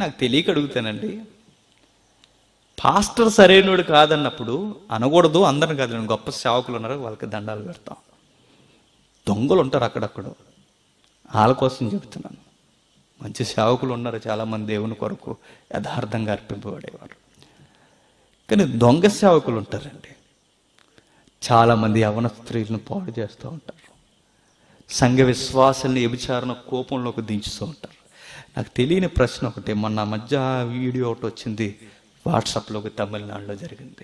నాకు తెలియక అడుగుతానండి పాస్టర్ సరైనోడు కాదన్నప్పుడు అనకూడదు అందరం కాదు నేను గొప్ప సేవకులు ఉన్నారు వాళ్ళకి దండాలు పెడతాం దొంగలు ఉంటారు అక్కడక్కడ వాళ్ళ కోసం చెబుతున్నాను మంచి సేవకులు ఉన్నారు చాలామంది దేవుని కొరకు యథార్థంగా అర్పింపబడేవారు కానీ దొంగ సేవకులు ఉంటారండి చాలామంది యవన స్త్రీలను పాడు చేస్తూ ఉంటారు సంఘ విశ్వాసాన్ని వ్యభిచారణ కోపంలోకి దించుతూ ఉంటారు నాకు తెలియని ప్రశ్న ఒకటి మొన్న మధ్య వీడియో ఒకటి వచ్చింది వాట్సాప్లోకి తమిళనాడులో జరిగింది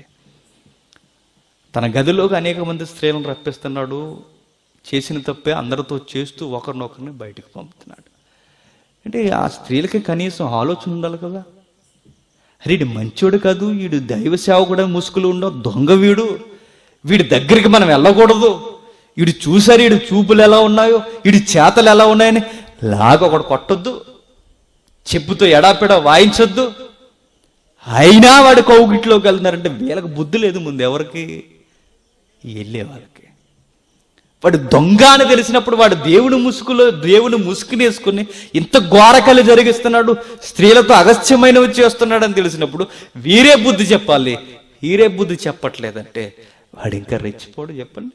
తన గదిలోకి అనేక మంది స్త్రీలను రప్పిస్తున్నాడు చేసిన తప్పే అందరితో చేస్తూ ఒకరినొకరిని బయటికి పంపుతున్నాడు అంటే ఆ స్త్రీలకి కనీసం ఆలోచన ఉండాలి కదా అరే వీడు మంచోడు కాదు వీడు దైవ సేవకుడు ముసుగులు ఉండవు దొంగ వీడు వీడి దగ్గరికి మనం వెళ్ళకూడదు వీడు చూసారు వీడి చూపులు ఎలా ఉన్నాయో వీడి చేతలు ఎలా ఉన్నాయని లాగ ఒకడు కొట్టొద్దు చెప్పుతో ఎడాపెడా వాయించొద్దు అయినా వాడు కౌగిట్లోకి వెళ్తున్నారంటే వీళ్ళకి బుద్ధి లేదు ముందు ఎవరికి వెళ్ళే వాళ్ళకి వాడు దొంగ అని తెలిసినప్పుడు వాడు దేవుని ముసుగులో దేవుని ముసుగునేసుకుని ఇంత ఘోరకలు జరిగిస్తున్నాడు స్త్రీలతో అగస్త్యమైనవి చేస్తున్నాడు అని తెలిసినప్పుడు వీరే బుద్ధి చెప్పాలి వీరే బుద్ధి చెప్పట్లేదంటే వాడు ఇంకా రెచ్చిపోడు చెప్పండి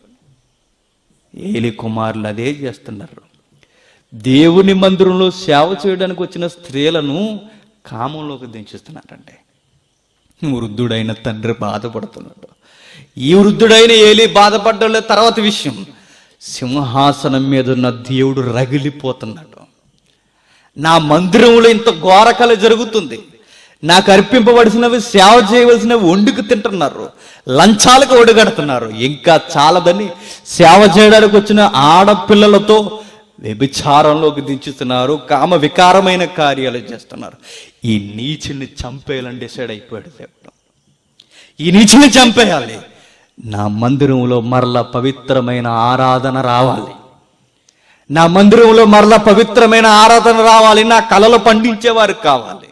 ఏలి కుమారులు అదే చేస్తున్నారు దేవుని మందిరంలో సేవ చేయడానికి వచ్చిన స్త్రీలను కామంలోకి దించుస్తున్నారండి వృద్ధుడైన తండ్రి బాధపడుతున్నాడు ఈ వృద్ధుడైన ఏలి బాధపడ్డ తర్వాత విషయం సింహాసనం మీద ఉన్న దేవుడు రగిలిపోతున్నాడు నా మందిరంలో ఇంత ఘోరకల జరుగుతుంది నాకు అర్పింపబడిసినవి సేవ చేయవలసినవి వండుకు తింటున్నారు లంచాలకు ఒడిగడుతున్నారు ఇంకా చాలదని సేవ చేయడానికి వచ్చిన ఆడపిల్లలతో వ్యభిచారంలోకి దించుతున్నారు కామ వికారమైన కార్యాలు చేస్తున్నారు ఈ నీచుని చంపేయాలని డిసైడ్ అయిపోయాడు దేవుడు ఈ నీచుని చంపేయాలి నా మందిరంలో మరల పవిత్రమైన ఆరాధన రావాలి నా మందిరంలో మరల పవిత్రమైన ఆరాధన రావాలి నా కళలు పండించేవారు కావాలి